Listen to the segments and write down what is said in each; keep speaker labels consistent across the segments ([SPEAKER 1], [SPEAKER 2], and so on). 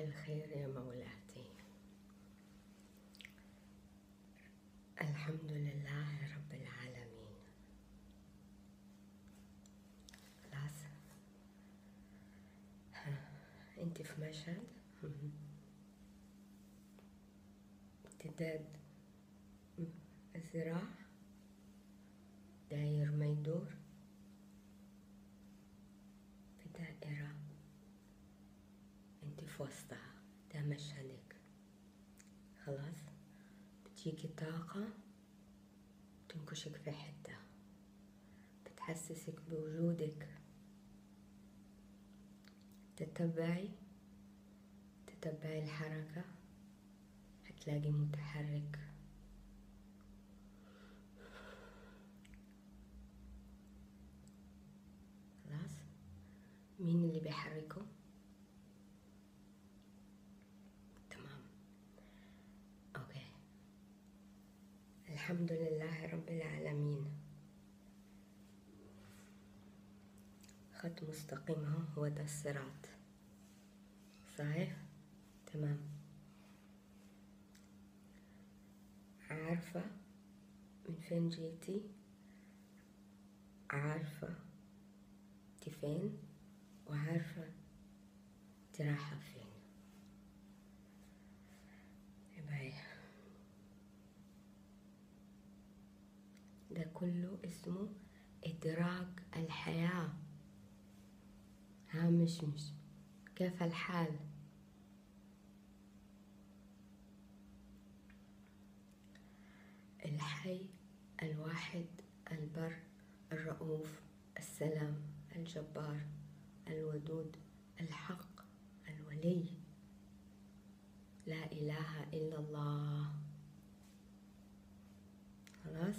[SPEAKER 1] الخير يا مولاتي الحمد لله رب العالمين خلاص ها. انت في مشهد مهم. امتداد الذراع داير ما يدور في دائرة انت في وسطها ده مشهدك خلاص بتجيكي طاقة تنكشك في حتة بتحسسك بوجودك تتبعي تتبعي الحركة هتلاقي متحرك خلاص مين اللي بيحركه تمام اوكي الحمد لله رب العالمين خط مستقيم ها هو ده الصراط صحيح تمام عارفة من فين جيتي عارفة انت فين وعارفة انت رايحة فين يبقى ده كله اسمه إدراك الحياة ها مش مش كيف الحال الحي الواحد البر الرؤوف السلام الجبار الودود الحق الولي لا إله إلا الله خلاص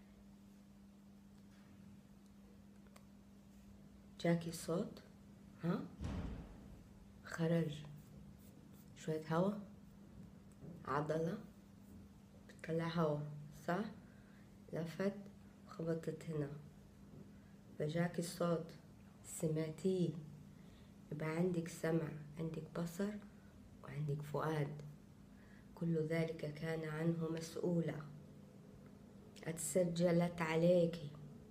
[SPEAKER 1] جاكي صوت ها خرج شوية هوا عضلة بتطلع هوا صح لفت خبطت هنا فجاك الصوت سمعتيه يبقى عندك سمع عندك بصر وعندك فؤاد كل ذلك كان عنه مسؤولا اتسجلت عليكِ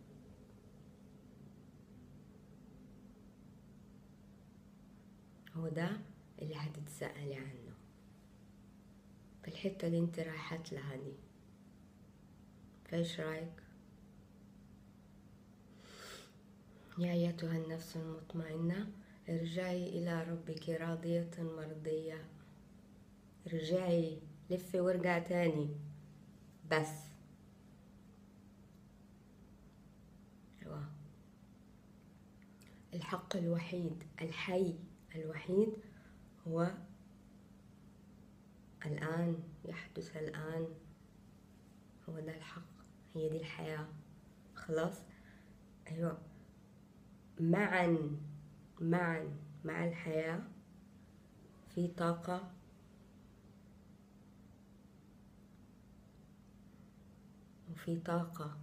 [SPEAKER 1] هو ده اللي هتتسألي عنه في الحتة اللي انت رايحت لها دي فايش رايك يا أيتها النفس المطمئنة ارجعي إلى ربك راضية مرضية ارجعي لفي وارجع تاني بس أيوة. الحق الوحيد الحي الوحيد هو الآن يحدث الآن هو ده الحق هي دي الحياة خلاص أيوة معا معا مع الحياة في طاقة وفي طاقة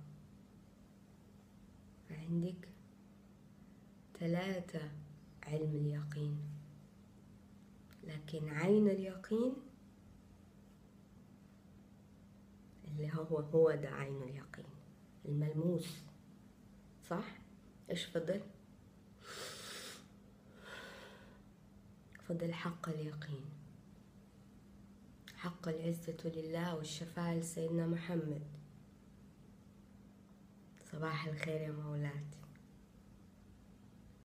[SPEAKER 1] عندك ثلاثة علم اليقين لكن عين اليقين اللي هو هو ده عين اليقين الملموس صح ايش فضل فضل حق اليقين حق العزة لله والشفاعة لسيدنا محمد صباح الخير يا مولاتي